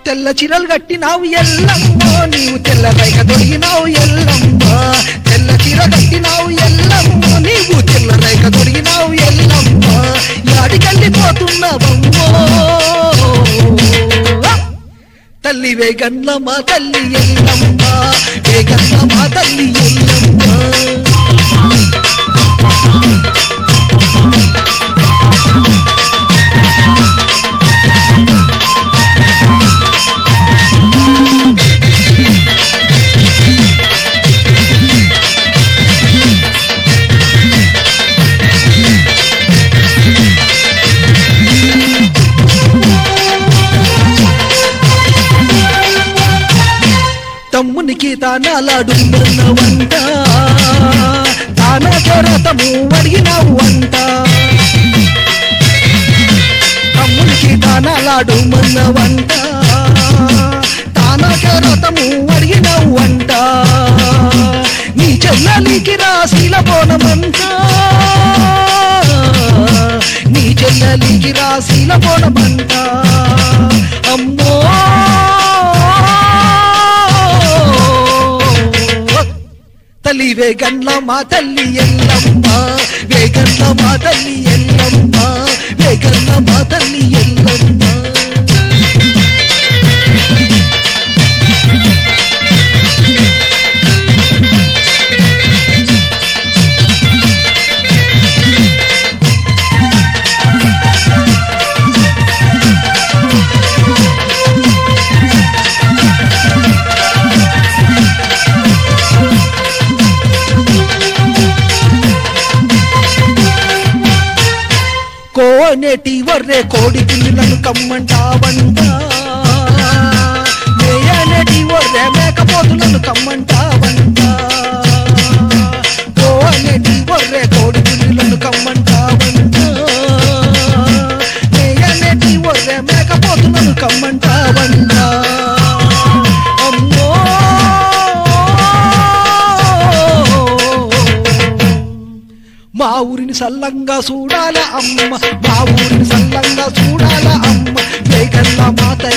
తెల్ల చిరలు కట్టినావు ఎల్లమ్మో నీవు తెల్ల రైక దొరికినావు ఎల్లమ్మా తెల్ల చీర కట్టినావు ఎల్లమ్మో నీవు తెల్ల రైక దొరికినావు ఎల్లమ్మా యాడికెళ్ళిపోతున్నావమ్మో తల్లి వేగన్న మా తల్లి ఎల్లమ్మ వేగన్న మా తల్లి ఎల్లమ్మ తమ్మునికి తానాలాడు వంట తానా చోరతము అడిగినావు అంట తమ్మునికి తానాలాడు వంట తానా చోరతము అడిగినావు అంట నీ చెల్లలికి రాశీల పోనమంట నీ చెల్లలికి రాశీల పోనమంట అమ్మో తల్లి వేగన్ల మా తల్లి ఎల్లమ్మ వేగన్ల మా తల్లి ఎల్లమ్మ వేగన్ల మా తల్లి ఎల్లమ్మ కోనేటి వర్రే కోడి పిల్లులను కమ్మంటావంట మేయనేటి వర్రే మేకపోతులను కమ్మంటావంట కోనేటి వర్రే కోడి పిల్లులను కమ్మంటావంట మేయనేటి వర్రే మేకపోతులను కమ్మంటావంట అమ్మో మా ఊరిని సల్లంగా చూడాల అమ్మ మా ఊరిని సల్లంగా చూడాల అమ్మ వేగల్ల మాత